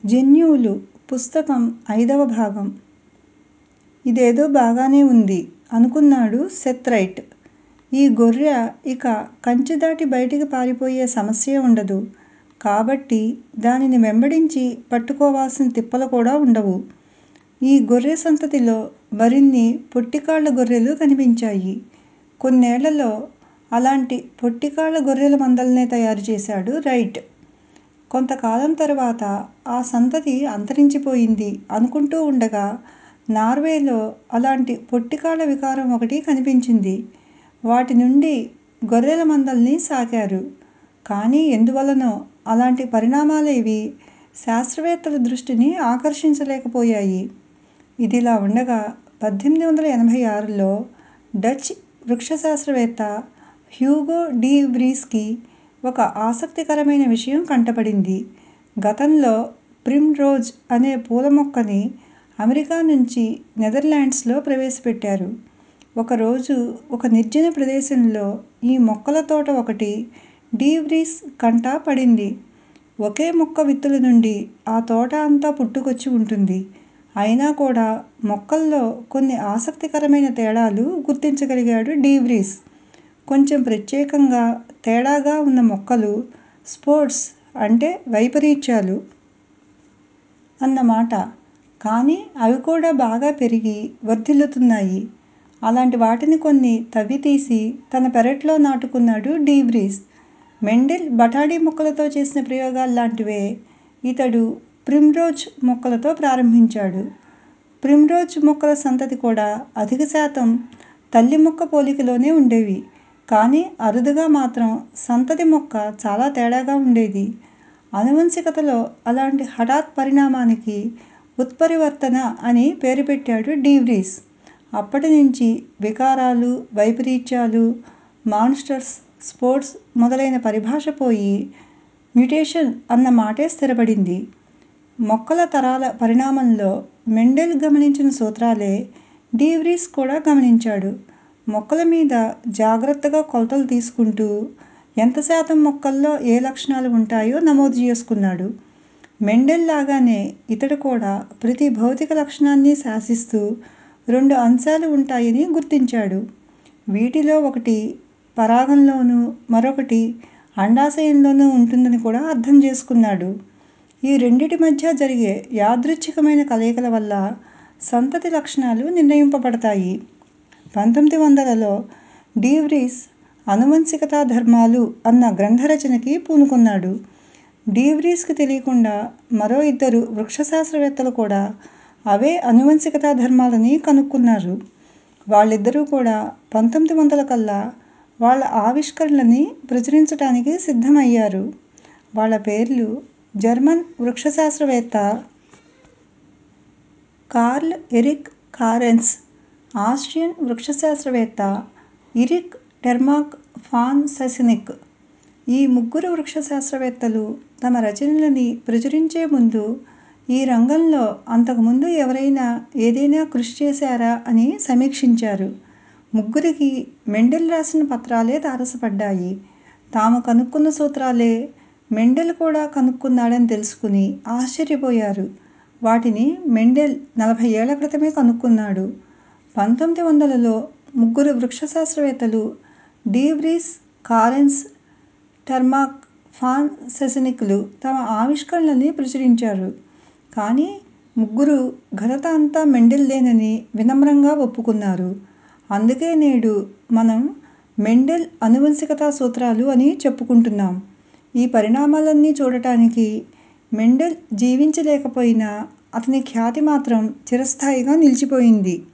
జన్యువులు పుస్తకం ఐదవ భాగం ఇదేదో బాగానే ఉంది అనుకున్నాడు సెత్ రైట్. ఈ గొర్రె ఇక కంచె దాటి బయటికి పారిపోయే సమస్యే ఉండదు. కాబట్టి దానిని వెంబడించి పట్టుకోవాల్సిన తిప్పలు కూడా ఉండవు. ఈ గొర్రె సంతతిలో మరిన్ని పొట్టికాళ్ళ గొర్రెలు కనిపించాయి. కొన్నేళ్లలో అలాంటి పొట్టికాళ్ళ గొర్రెల మందల్నే తయారుచేశాడు రైట్. కొంతకాలం తరువాత ఆ సంతతి అంతరించిపోయింది అనుకుంటూ ఉండగా నార్వేలో అలాంటి పొట్టికాళ్ళ వికారం ఒకటి కనిపించింది. వాటి నుండి గొర్రెల మందల్ని సాకారు. కానీ ఎందువల్లనో అలాంటి పరిణామాలేవీ శాస్త్రవేత్తల దృష్టిని ఆకర్షించలేకపోయాయి. ఇదిలా ఉండగా పద్దెనిమిది వందల ఎనభై ఆరులో డచ్ వృక్షశాస్త్రవేత్త హ్యూగో డి వ్రీస్ కి ఒక ఆసక్తికరమైన విషయం కంటపడింది. గతంలో ప్రిమ్ రోజ్ అనే పూల మొక్కని అమెరికా నుంచి నెదర్లాండ్స్ లో ప్రవేశపెట్టారు. ఒకరోజు ఒక నిర్జన ప్రదేశంలో ఈ మొక్కల తోట ఒకటి డి వ్రీస్ కంట పడింది. ఒకే మొక్క విత్తుల నుండి ఆ తోట అంతా పుట్టుకొచ్చి ఉంటుంది. అయినా కూడా మొక్కల్లో కొన్ని ఆసక్తికరమైన తేడాలు గుర్తించగలిగాడు డి వ్రీస్. కొంచెం ప్రత్యేకంగా, తేడాగా ఉన్న మొక్కలు స్పోర్ట్స్ అంటే వైపరీత్యాలు అన్నమాట. కానీ అవి కూడా బాగా పెరిగి వర్ధిల్లుతున్నాయి. అలాంటి వాటిని కొన్ని తవ్వితీసి తన పెరట్లో నాటుకున్నాడు డి వ్రీస్. మెండెల్ బఠానీ మొక్కలతో చేసిన ప్రయోగాల్లాంటివే ఇతడు ప్రిమ్ రోజ్ మొక్కలతో ప్రారంభించాడు. ప్రిమ్ రోజ్ మొక్కల సంతతి కూడా అధిక శాతం తల్లి మొక్క పోలికలోనే ఉండేవి. కానీ అరుదుగా మాత్రం సంతతి మొక్క చాలా తేడాగా ఉండేది. ఆనువంశికతలో అలాంటి హఠాత్ పరిణామానికి ఉత్పరివర్తన అని పేరు పెట్టాడు డి వ్రీస్. అప్పటినుంచి వికారాలు, వైపరీత్యాలు, మాన్స్టర్స్, స్పోర్ట్స్ మొదలైన పరిభాష పోయి మ్యుటేషన్ అన్న మాటే స్థిరపడింది. మొక్కల తరాల పరిణామంలో మెండెల్ గమనించిన సూత్రాలే డి వ్రీస్ కూడా గమనించాడు. మొక్కల మీద జాగ్రత్తగా కొలతలు తీసుకుంటూ ఎంత శాతం మొక్కల్లో ఏ లక్షణాలు ఉంటాయో నమోదు చేసుకున్నాడు. మెండెల్ లాగానే ఇతడు కూడా ప్రతి భౌతిక లక్షణాన్ని శాసిస్తూ రెండు అంశాలు ఉంటాయని గుర్తించాడు. వీటిలో ఒకటి పరాగంలోనూ, మరొకటి అండాశయంలోనూ ఉంటుందని కూడా అర్థం చేసుకున్నాడు. ఈ రెండిటి మధ్య జరిగే యాదృచ్ఛికమైన కలయికల వల్ల సంతతి లక్షణాలు నిర్ణయింపబడతాయి. పంతొమ్మిది వందలలో డి వ్రీస్ ఆనువంశికతా ధర్మాలు అన్న గ్రంథ రచనకి పూనుకున్నాడు. డి వ్రీస్ కి తెలియకుండా మరో ఇద్దరు వృక్షశాస్త్రవేత్తలు కూడా అవే ఆనువంశికతా ధర్మాలని కనుక్కున్నారు. వాళ్ళిద్దరూ కూడా పంతొమ్మిది వందల కల్లా వాళ్ళ ఆవిష్కరణలని ప్రచురించటానికి సిద్ధం అయ్యారు. వాళ్ళ పేర్లు జర్మన్ వృక్షశాస్త్రవేత్త కార్ల్ ఎరిక్ కారెన్స్, ఆస్ట్రియన్ వృక్షశాస్త్రవేత్త ఇరిక్ టెర్మాక్ ఫాన్ సెసెనిక్. ఈ ముగ్గురు వృక్షశాస్త్రవేత్తలు తమ రచనలని ప్రచురించే ముందు ఈ రంగంలో అంతకుముందు ఎవరైనా ఏదైనా కృషి చేశారా అని సమీక్షించారు. ముగ్గురికీ మెండెల్ రాసిన పత్రాలే తారసపడ్డాయి. తాము కనుక్కున్న సూత్రాలే మెండెల్ కూడా కనుక్కున్నాడని తెలుసుకుని ఆశ్చర్యపోయారు. వాటిని మెండెల్ నలభై ఏళ్ల క్రితమే కనుక్కున్నాడు. పంతొమ్మిది వందలలో ముగ్గురు వృక్షశాస్త్రవేత్తలు de Vries, Correns, Tschermak, von Seysenegg లు తమ ఆవిష్కరణలని ప్రచురించారు. కానీ ముగ్గురూ ఘనత అంతా మెండెల్ దేనని వినమ్రంగా ఒప్పుకున్నారు. అందుకే నేడు మనం మెండెల్ ఆనువంశికతా సూత్రాలు అని చెప్పుకుంటున్నాం. ఈ పరిణామాలన్నీ చూడటానికి మెండెల్ జీవించలేకపోయినా అతని ఖ్యాతి మాత్రం చిరస్థాయిగా నిలిచిపోయింది.